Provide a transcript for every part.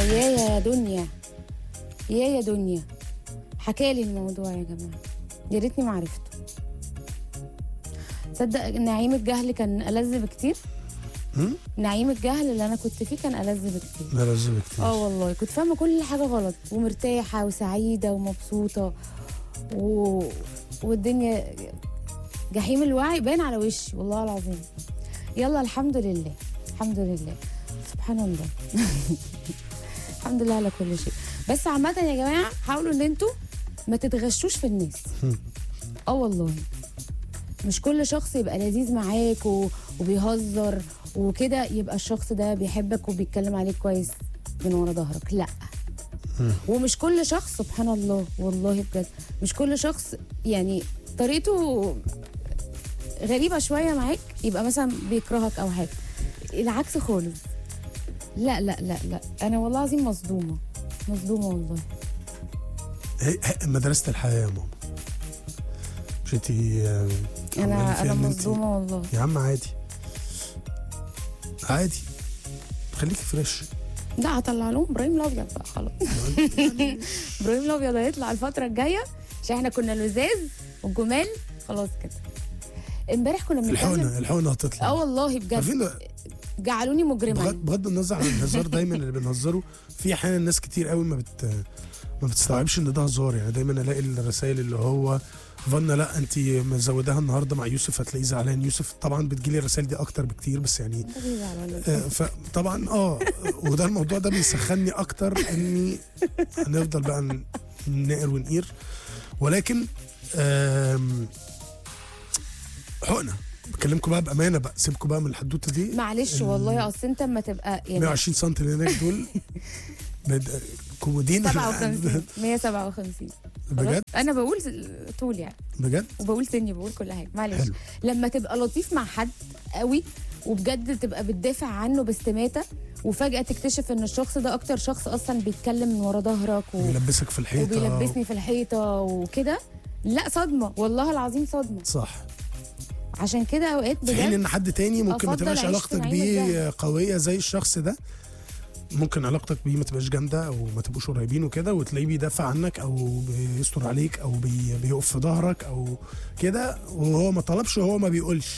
يا يا دنيا يا يا دنيا حكالي الموضوع يا جماعه يا ريتني ما عرفته تصدق نعيم الجهل كان ألذ بكتير هم؟ نعيم الجهل اللي انا كنت فيه كان ألذ بكتير لا لازم كتير اه والله كنت فاهمه كل حاجه غلط ومرتاحه وسعيده ومبسوطه و... والدنيا جحيم الوعي باين على وشي والله العظيم يلا الحمد لله الحمد لله سبحان الله الحمد لله على كل شيء بس عامه يا جماعه حاولوا ان انتوا ما تتغشوش في الناس اه والله مش كل شخص يبقى لذيذ معاك و... وبيهزر وكده يبقى الشخص ده بيحبك وبيتكلم عليك كويس من ورا ظهرك لا ومش كل شخص سبحان الله والله بجد مش كل شخص يعني طريقته غريبة شوية معاك يبقى مثلا بيكرهك أو حاجة العكس خالص لا لا لا لا أنا والله العظيم مصدومة مصدومة والله هي- هي- مدرسة الحياة يا ماما مش انت آه، عمالة أنا فيها أنا إن انت- مصدومة والله يا عم عادي عادي خليكي فريش لا هطلع لهم إبراهيم الأبيض بقى خلاص إبراهيم الأبيض هيطلع الفترة الجاية عشان إحنا كنا لزاز والجمال خلاص كده امبارح كنا بنتكلم الحقنة الحقنة هتطلع اه والله بجد عارفين جعلوني مجرما بغض بغض النظر عن الهزار دايما اللي بنهزره في احيانا ناس كتير قوي ما بت ما بتستوعبش ان ده هزار يعني دايما الاقي الرسائل اللي هو فانا لا انت مزوداها النهارده مع يوسف هتلاقيه زعلان يوسف طبعا بتجيلي الرسائل دي اكتر بكتير بس يعني ده بيزعل ولا إيه؟ آه، فطبعا اه وده الموضوع ده بيسخني اكتر اني هنفضل بقى ن- نقر ونقير ولكن آم، حقنه بكلمكم بقى بامانه بقى سيبكم بقى من الحدوته دي معلش والله اصل انت اما تبقى يعني 120 سم اللي هناك دول بد- كومودين 57 157 خلاص؟ بجد انا بقول طول يعني بجد وبقول سني بقول كل حاجه معلش حلو. لما تبقى لطيف مع حد قوي وبجد تبقى بتدافع عنه باستماته وفجاه تكتشف ان الشخص ده اكتر شخص اصلا بيتكلم من ورا ظهرك و... بيلبسك في الحيطه وبيلبسني في الحيطه وكده لا صدمه والله العظيم صدمه صح عشان كده اوقات في حين بجد ان حد تاني ممكن ما أفضل تبقاش أعيش علاقتك في نعيم بيه قويه زي الشخص ده ممكن علاقتك بيه ما تبقاش جامده او ما تبقوش قريبين وكده وتلاقيه بيدافع عنك او بيستر عليك او بي بيقف في ظهرك او كده وهو ما طلبش وهو ما بيقولش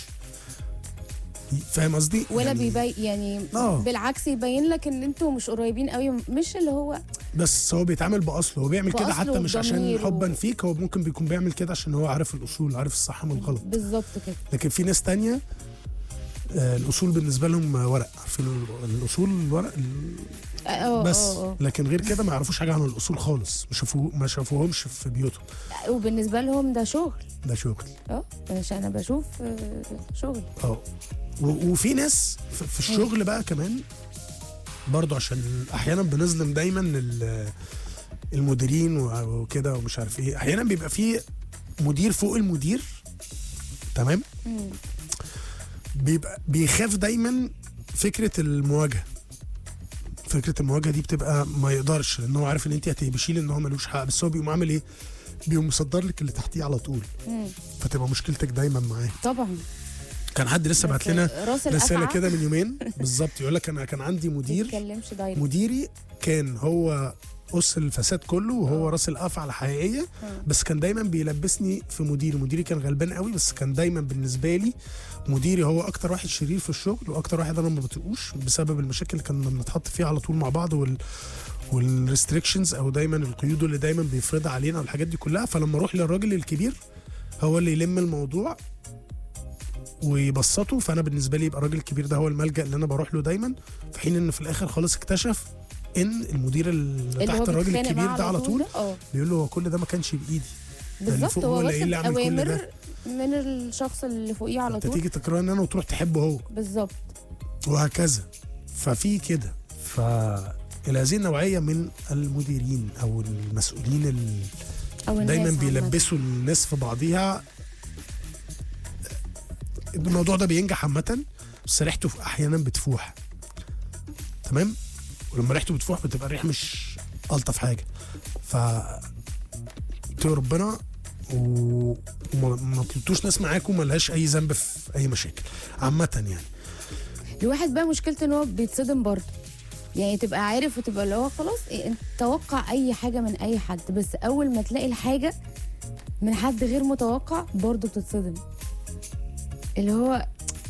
فاهم قصدي؟ ولا يعني بيبين يعني آه. بالعكس يبين لك ان انتوا مش قريبين قوي مش اللي هو بس هو بيتعامل باصله هو بيعمل كده بأصله حتى مش عشان وبضميره. حبا فيك هو ممكن بيكون بيعمل كده عشان هو عارف الاصول عارف الصح من الغلط بالظبط كده لكن في ناس تانية آه، الاصول بالنسبه لهم ورق عارفين ال- الاصول الورق ال- اه بس اه اه لكن غير كده ما يعرفوش حاجه عن الاصول خالص ما شافوه ما شافوهمش في بيوتهم وبالنسبه لهم ده شغل ده شغل اه عشان انا بشوف آه، شغل اه و- وفي ناس في في الشغل بقى كمان برضو عشان احيانا بنظلم دايما ال- المديرين و- وكده ومش عارف ايه احيانا بيبقى في مدير فوق المدير تمام مم. بيبقى بيخاف دايما فكره المواجهه فكره المواجهه دي بتبقى ما يقدرش لان هو عارف ان انت هتهبشيه ان هو ملوش حق بس هو بيقوم عامل ايه بيقوم مصدر لك اللي تحتيه على طول مم. فتبقى مشكلتك دايما معاه طبعا كان حد لسه بعت لنا راس رساله الأفعى كده من يومين بالظبط يقول لك انا كان عندي ما مدير تتكلمش دايما مديري كان هو قص الفساد كله وهو راس الافعى الحقيقيه بس كان دايما بيلبسني في مديري مديري كان غلبان قوي بس كان دايما بالنسبه لي مديري هو اكتر واحد شرير في الشغل واكتر واحد انا ما بطيقوش بسبب المشاكل اللي كنا بنتحط فيها على طول مع بعض وال والريستريكشنز او دايما القيود اللي دايما بيفرضها علينا والحاجات دي كلها فلما اروح للراجل الكبير هو اللي يلم الموضوع ويبسطه فانا بالنسبه لي يبقى الراجل الكبير ده هو الملجا اللي انا بروح له دايما في حين ان في الاخر خالص اكتشف ان المدير اللي اللي تحت هو الراجل بيتخانق الكبير معاه ده على طول اه بيقول له هو كل ده ما كانش بايدي بالظبط فوق هو هو اللي واخد اللي عامل كل اوامر ده. من الشخص اللي فوقيه على انت طول تيجي تكرهني انا وتروح تحبه هو بالظبط وهكذا ففي كده ف الى هذه النوعيه من المديرين او المسؤولين اللي او الناس دايما عامة. بيلبسوا الناس في بعضيها الموضوع ده بينجح عامة بس ريحته احيانا بتفوح تمام ولما ريحته بتفوح بتبقى الريحه مش الطف حاجه ف اتقوا ربنا و- وما ما تلطوش ناس معاكم ملهاش اي ذنب في اي مشاكل عامة يعني الواحد بقى مشكلته ان هو بيتصدم برضه يعني تبقى عارف وتبقى اللي هو خلاص إيه انت توقع اي حاجه من اي حد بس اول ما تلاقي الحاجه من حد غير متوقع برضه بتتصدم اللي هو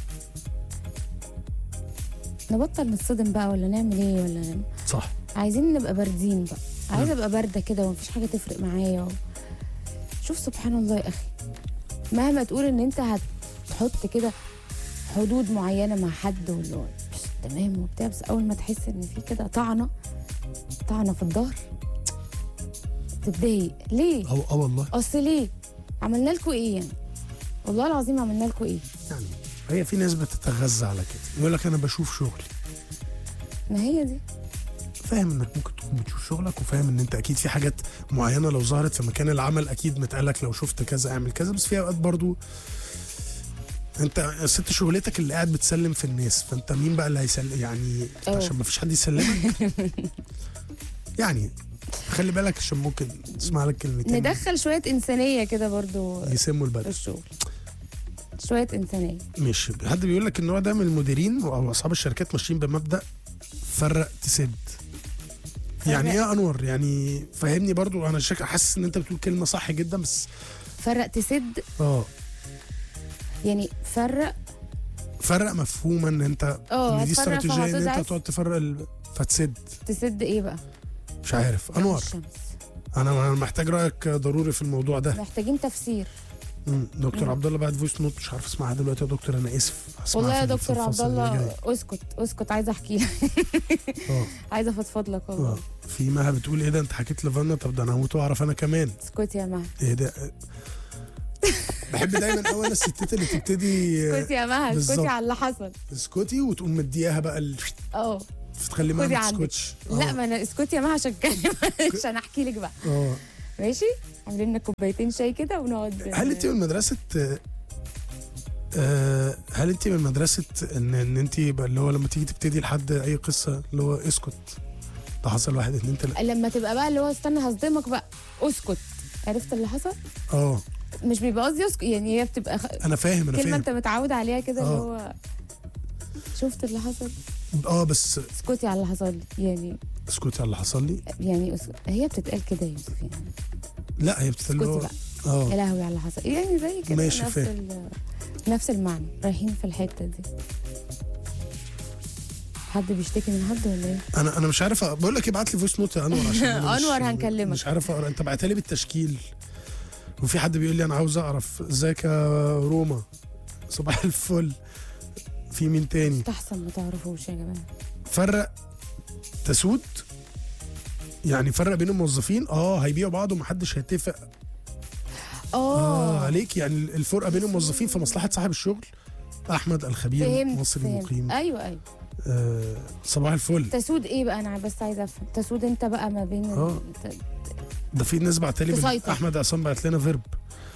نبطل نتصدم بقى ولا نعمل ايه ولا نعمل صح عايزين نبقى باردين بقى عايزه ابقى بارده كده ومفيش حاجه تفرق معايا و... شوف سبحان الله يا اخي مهما تقول ان انت هتحط كده حدود معينه مع حد واللي هو مش تمام وبتاع بس اول ما تحس ان في كده طعنه طعنه في الظهر تتضايق ليه؟ اه اه والله اصل ليه؟ عملنا لكم ايه يعني؟ والله العظيم عملنا لكم ايه؟ يعني هي في ناس بتتغذى على كده يقول لك انا بشوف شغلي ما هي دي فاهم انك ممكن تكون بتشوف شغلك وفاهم ان انت اكيد في حاجات معينه لو ظهرت في مكان العمل اكيد متقالك لو شفت كذا اعمل كذا بس في اوقات برضو انت ست شغلتك اللي قاعد بتسلم في الناس فانت مين بقى اللي هيسلم يعني أوه. عشان ما فيش حد يسلمك يعني خلي بالك عشان ممكن تسمع لك كلمتين ندخل شويه انسانيه كده برضو يسموا في البلد الشغل شويه انسانيه مش حد بيقول لك النوع ده من المديرين او اصحاب الشركات ماشيين بمبدا فرق تسد يعني ايه يا انور يعني فهمني برضو انا شك حاسس ان انت بتقول كلمه صح جدا بس فرق تسد اه يعني فرق فرق مفهوما ان انت اه ان دي هتفرق استراتيجيه ان انت فهتضعف. تقعد تفرق ال... فتسد تسد ايه بقى؟ مش عارف انور الشمس انا أنا محتاج رايك ضروري في الموضوع ده محتاجين تفسير مم. دكتور مم. عبد الله بعد فويس نوت مش عارف اسمعها دلوقتي يا دكتور انا اسف هسمعها والله يا في- في دكتور عبد الفصل اللي الله جاي. اسكت اسكت عايزه احكي لك اه عايزه افضفض لك اه والله في مها بتقول ايه ده انت حكيت لفانا طب ده انا هموت واعرف انا كمان اسكت يا مها ايه ده بحب دايما اول الستات اللي تبتدي اسكت يا مها اسكتي بالظبط. على اللي حصل اسكتي وتقوم مدياها بقى ال... اه تخلي ما خدي ما عندك. تسكتش لا اه ما انا اسكتي يا مها عشان اتكلم عشان احكي لك بقى اه ماشي عاملين لنا كوبايتين شاي كده ونقعد هل انت من مدرسه آه، هل انت من مدرسه ان ان انت يبقى اللي هو لما تيجي تبتدي لحد اي قصه اللي هو اسكت ده حصل واحد اتنين تلاته لما تبقى بقى اللي هو استنى هصدمك بقى اسكت عرفت اللي حصل اه مش بيبقى قصدي اسكت يعني هي بتبقى خ... انا فاهم انا كلمه فاهم انت متعود عليها كده اللي آه. هو شفت اللي حصل اه بس اسكتي على اللي حصل لي يعني اسكتي على اللي حصل لي يعني أس... هي بتتقال كده يا يوسف يعني لا هي بتتقال اللي اسكتي هو بقى يا اه لهوي على اللي حصل يعني زي كده ماشي، نفس فاهم. ال... نفس المعنى رايحين في الحته دي حد بيشتكي من حد ولا ايه؟ انا انا مش عارف أ- بقول لك ابعت لي فويس نوت يا انور عشان أنا مش- أنور هنكلمك. مش عارف اقرا انت بعتها لي بالتشكيل وفي حد بيقول لي انا عاوز اعرف ازيك يا روما صباح الفل في مين تاني تحسن ما تعرفوش يا جماعه فرق تسود يعني فرق بين الموظفين اه هيبيعوا بعض ومحدش هيتفق اه اه عليك يعني الفرقه بين الموظفين في مصلحه صاحب الشغل احمد الخبير فهمت مصري فهمت مقيم ايوه ايوه آه صباح الفل تسود ايه بقى انا بس عايزه افهم تسود انت بقى ما بين آه. ال- ده في ناس بعتلي من تسيطر. احمد عصام بعت لنا فيرب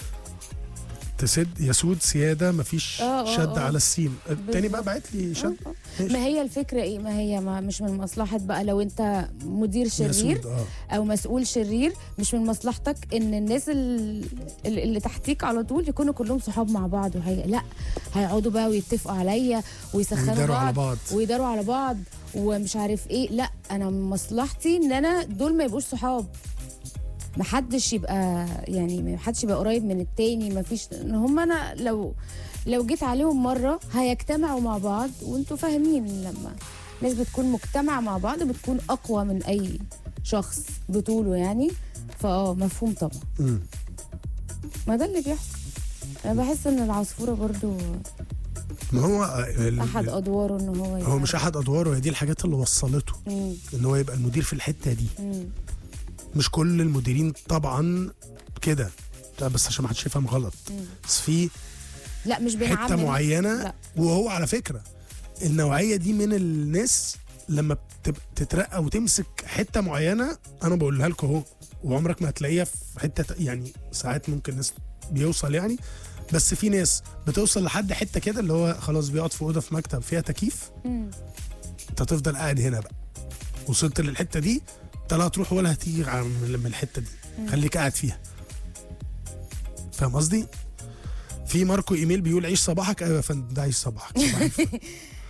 تسد يسود سياده مفيش آه، آه، شد آه. على السين التاني بقى بالظبط. بعت لي شد آه، آه. ماشي. ما هي الفكره ايه ما هي ما مش من مصلحه بقى لو انت مدير شرير يسود اه او مسؤول شرير مش من مصلحتك ان الناس ال- ال- اللي تحتيك على طول يكونوا كلهم صحاب مع بعض وهي لا هيقعدوا بقى ويتفقوا عليا ويسخنوا ويداروا على بعض بعض ويداروا على بعض ومش عارف ايه لا انا من مصلحتي ان انا دول ما يبقوش صحاب محدش يبقى يعني محدش يبقى قريب من التاني مفيش ان هم انا لو لو جيت عليهم مره هيجتمعوا مع بعض وانتوا فاهمين لما ناس بتكون مجتمعه مع بعض بتكون اقوى من اي شخص بطوله يعني فاه مفهوم طبعا مم. ما ده اللي بيحصل انا بحس ان العصفوره برضو ما هو ال- احد ادواره ان هو هو مش احد ادواره هي دي الحاجات اللي وصلته مم. ان هو يبقى المدير في الحته دي مم. مش كل المديرين طبعا كده لا بس عشان ما حدش يفهم غلط مم. بس في لا مش حته بنعمم معينه لا. وهو على فكره النوعيه دي من الناس لما بتب- تترقى وتمسك حته معينه انا بقولها لكم اهو وعمرك ما هتلاقيها في حته ت- يعني ساعات ممكن ناس بيوصل يعني بس في ناس بتوصل لحد حته كده اللي هو خلاص بيقعد في اوضه في مكتب فيها تكييف مم. انت هتفضل قاعد هنا بقى وصلت للحته دي انت لا هتروح ولا هتيجي عن- من الحته دي خليك قاعد فيها فاهم قصدي؟ في ماركو ايميل بيقول عيش صباحك ايوه يا فندم ده عيش صباحك صباح الفل.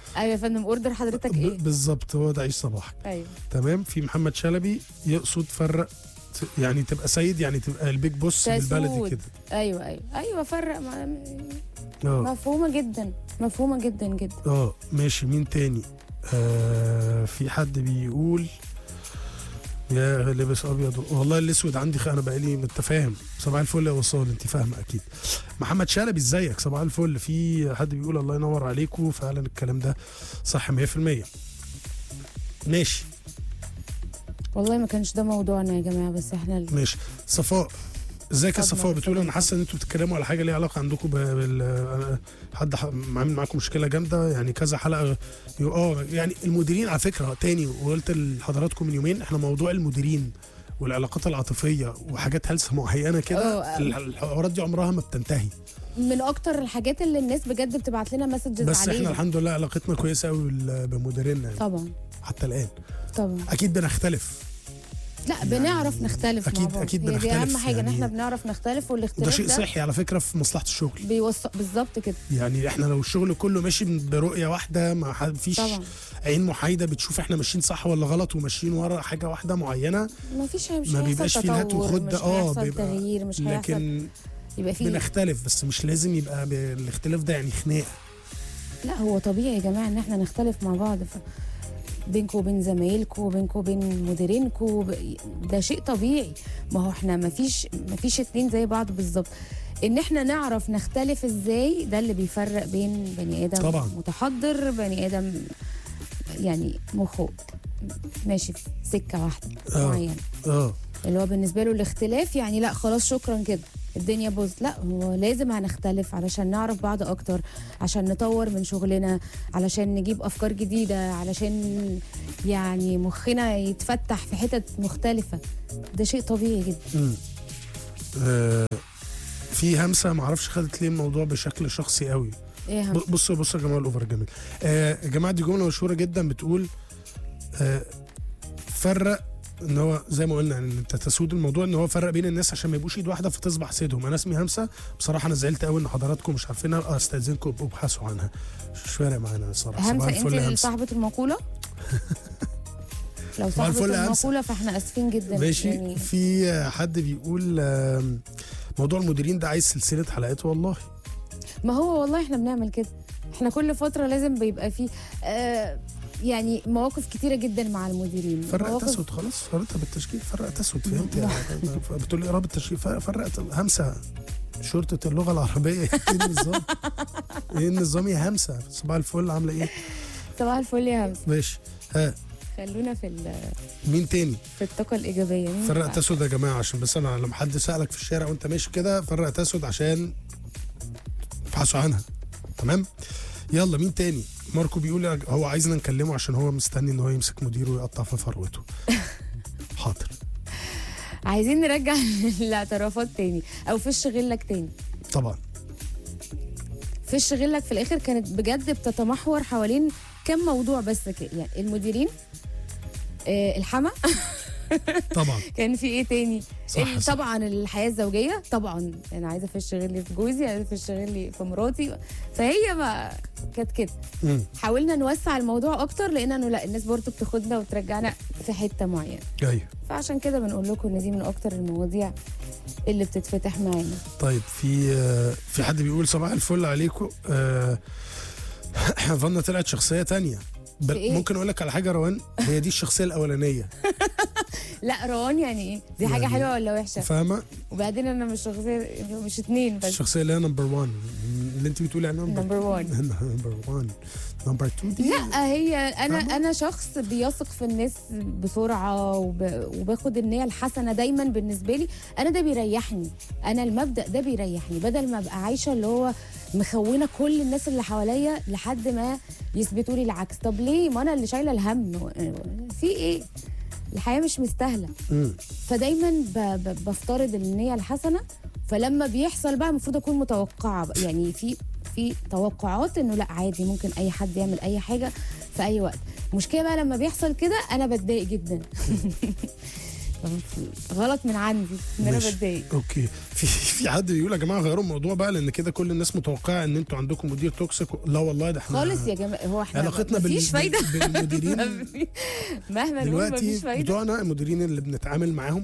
ايوه يا فندم اوردر حضرتك ايه ب- بالظبط هو ده عيش صباحك ايوه تمام في محمد شلبي يقصد فرق ت- يعني تبقى سيد يعني تبقى البيج بوس تسود. بالبلدي كده ايوه ايوه ايوه فرق مع- اه مفهومه جدا مفهومه جدا جدا اه ماشي مين تاني آه في حد بيقول يا لابس ابيض والله الاسود عندي خ- انا بقالي متفاهم صباح الفل يا وصال انت فاهمه اكيد محمد شلبي ازيك صباح الفل في حد بيقول الله ينور عليكم فعلا الكلام ده صح 100% ماشي والله ما كانش ده موضوعنا يا جماعه بس احنا ال- ماشي صفاء ازيك يا اتفضل صفاء يا بتقول صديقي. انا حاسه ان انتوا بتتكلموا على حاجه ليها علاقه عندكم ب- بال أنا- حد ح- عامل معاكم مشكله جامده يعني كذا حلقه يو- اه يعني المديرين على فكره تاني وقلت لحضراتكم من يومين احنا موضوع المديرين والعلاقات العاطفيه وحاجات هلسه معينه كده اه. ال- الحوارات دي عمرها ما بتنتهي من اكتر الحاجات اللي الناس بجد بتبعت لنا مسجز بس عليها احنا الحمد لله علاقتنا كويسه قوي بال- بمديرينا يعني طبعا حتى الان طبعا اكيد بنختلف لا بنعرف نختلف مع أكيد- بعض أكيد هي دي اهم بنختلف حاجه ان يعني. احنا بنعرف نختلف وده والاختلاف شيء ده صحي على فكره في مصلحه الشغل بيوصل بالظبط كده يعني احنا لو الشغل كله ماشي برؤيه واحده ما ح- فيش طبعا عين محايده بتشوف احنا ماشيين صح ولا غلط وماشيين ورا حاجه واحده معينه ما فيش مش ما هيحصل بيبقاش فيه الهات تطور وخد مش ده اه هيحصل بيبقى تغيير مش هيحصل لكن يبقى فيه بنختلف بس مش لازم يبقى ب- الاختلاف ده يعني خناقه لا هو طبيعي يا جماعه ان احنا نختلف مع بعض ف... بينكم وبين زمايلكم وبينكم وبين مديرينكم ب... ده شيء طبيعي ما هو احنا ما فيش ما فيش اتنين زي بعض بالظبط ان احنا نعرف نختلف ازاي ده اللي بيفرق بين بني ادم طبعا. متحضر بني ادم يعني مخه ماشي في سكه واحده آه. معينه اه اللي هو بالنسبه له الاختلاف يعني لا خلاص شكرا كده الدنيا باظت لا هو لازم هنختلف علشان نعرف بعض اكتر عشان نطور من شغلنا علشان نجيب افكار جديده علشان يعني مخنا يتفتح في حتت مختلفه ده شيء طبيعي جدا مم. آه، في همسه ما اعرفش خدت ليه الموضوع بشكل شخصي قوي ايه هم؟ ب- بصوا بصوا يا جماعه الاوفر جميل آه يا جماعه دي جمله مشهوره جدا بتقول آه فرق ان هو زي ما قلنا ان انت تسود الموضوع ان هو فرق بين الناس عشان ما يبقوش ايد واحده فتصبح سيدهم انا اسمي همسه بصراحه انا زعلت قوي ان حضراتكم مش عارفينها استاذنكم ابقوا ابحثوا عنها مش فارق معانا الصراحه صباح همسه انت الفل يا اللي همسه صاحبه المقوله لو صباح صاحبه الفل يا همسة. المقوله فاحنا اسفين جدا ماشي يعني في حد بيقول آم، موضوع المديرين ده عايز سلسله حلقات والله ما هو والله احنا بنعمل كده احنا كل فتره لازم بيبقى فيه آه يعني مواقف كتيره جدا مع المديرين فرقت مواقف اسود خلاص فرقتها بالتشكيل فرقت اسود فهمت يعني بتقول لي قراب التشكيل فرقت همسه شرطة اللغة العربية ايه النظام؟ ايه النظام يا همسة؟ صباح الفل عاملة ايه؟ صباح الفل يا همسه ماشي ها خلونا في ال- مين تاني؟ في الطاقه الايجابيه مين فرقت بقى؟ اسود يا جماعة عشان بس انا لما حد سألك في الشارع وانت ماشي كده فرقت اسود عشان ابحثوا عنها تمام؟ يلا مين تاني؟ ماركو بيقول هو عايزنا نكلمه عشان هو مستني ان هو يمسك مديره ويقطع في فروته حاضر عايزين نرجع الاعترافات تاني او فش غلك تاني طبعا فش غلك في الاخر كانت بجد بتتمحور حوالين كم موضوع بس كده يعني المديرين آه الحما طبعا كان في ايه تاني صح، ال- صح. طبعا الحياه الزوجيه طبعا انا عايزه افش غلي في جوزي عايزه افش غلي في مراتي فهي ما كانت كده مم. حاولنا نوسع الموضوع اكتر لان انه لا الناس برضو بتاخدنا وترجعنا في حته معينه ايوه فعشان كده بنقول لكم ان دي من اكتر المواضيع اللي بتتفتح معانا طيب في آه، في حد بيقول صباح الفل عليكم آه، فانا طلعت شخصيه تانية بل في إيه؟ ممكن اقول لك على حاجه روان هي دي الشخصيه الاولانيه لا روان يعني ايه دي حاجه يعني- حلوه ولا وحشه فاهمه وبعدين انا مش شخصيه مش اتنين بس الشخصيه اللي هي نمبر 1 اللي انت بتقولي عليها نمبر نمبر 1 نمبر 1 نمبر 2 دي لا هي انا فاهمة؟ انا شخص بيثق في الناس بسرعه وب... وباخد النيه الحسنه دايما بالنسبه لي انا ده بيريحني انا المبدا ده بيريحني بدل ما ابقى عايشه اللي هو مخونه كل الناس اللي حواليا لحد ما يثبتوا لي العكس طب ليه ما انا اللي شايله الهم في ايه الحياه مش مستاهله مم. فدايما ب... ب... بفترض النيه الحسنه فلما بيحصل بقى المفروض اكون متوقعه بقى. يعني في في توقعات انه لا عادي ممكن اي حد يعمل اي حاجه في اي وقت المشكله بقى لما بيحصل كده انا بتضايق جدا غلط من عندي ان انا ماشي. بتضايق اوكي في في حد بيقول يا جماعه غيروا الموضوع بقى لان كده كل الناس متوقعه ان انتوا عندكم مدير توكسيك لا والله ده احنا خالص يا جماعه هو احنا علاقتنا بال- مفيش فايده بال- بالمديرين مهما نقول دلوقتي مفيش فايده بتوعنا المديرين اللي بنتعامل معاهم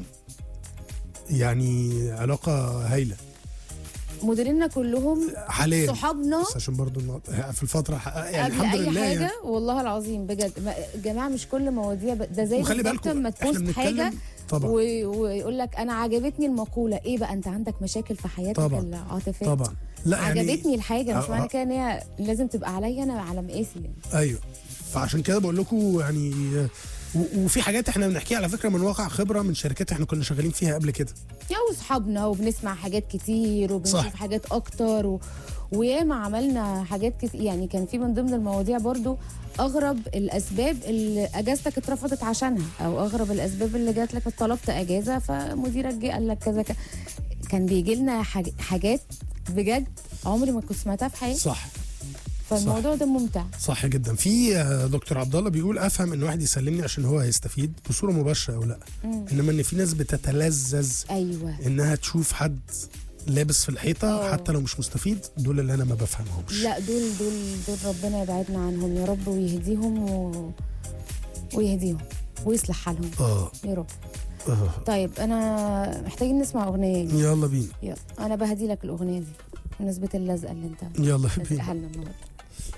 يعني علاقه هايله مديريننا كلهم حاليا صحابنا بس عشان برضو النقط- في الفتره يعني قبل الحمد اي لله حاجه يعني والله العظيم بجد ما- يا جماعه مش كل مواضيع ب... ده زي وخلي بالظبط بالكم لما احنا تبوست حاجه بنتكلم طبعا و... ويقول لك انا عجبتني المقوله ايه بقى انت عندك مشاكل في حياتك طبعاً. العاطفيه طبعا لا يعني عجبتني الحاجه مش آه، معنى آه. كده ان هي لازم تبقى عليا انا على مقاسي يعني ايوه فعشان كده بقول لكم يعني و- وفي حاجات احنا بنحكيها على فكره من واقع خبره من شركات احنا كنا شغالين فيها قبل كده يا واصحابنا وبنسمع حاجات كتير وبنشوف صح. حاجات اكتر و... وياما عملنا حاجات كتير يعني كان في من ضمن المواضيع برضو اغرب الاسباب اللي اجازتك اترفضت عشانها او اغرب الاسباب اللي جات لك طلبت اجازه فمديرك جه قال لك كذا كذا كان بيجي لنا حاج... حاجات بجد عمري ما كنت سمعتها في حياتي صح فالموضوع ده ممتع صح جدا في آه، دكتور عبد الله بيقول افهم ان واحد يسلمني عشان هو هيستفيد بصوره مباشره او لا مم. انما ان في ناس بتتلذذ ايوه انها تشوف حد لابس في الحيطه آه. حتى لو مش مستفيد دول اللي انا ما بفهمهمش لا دول دول دول ربنا يبعدنا عنهم يا رب ويهديهم و... ويهديهم ويصلح حالهم اه يا رب آه. طيب انا محتاجين نسمع اغنيه دي يلا بينا يلا انا بهدي لك الاغنيه دي بمناسبه اللزقه اللي انت يلا بينا لازقها لنا النهارده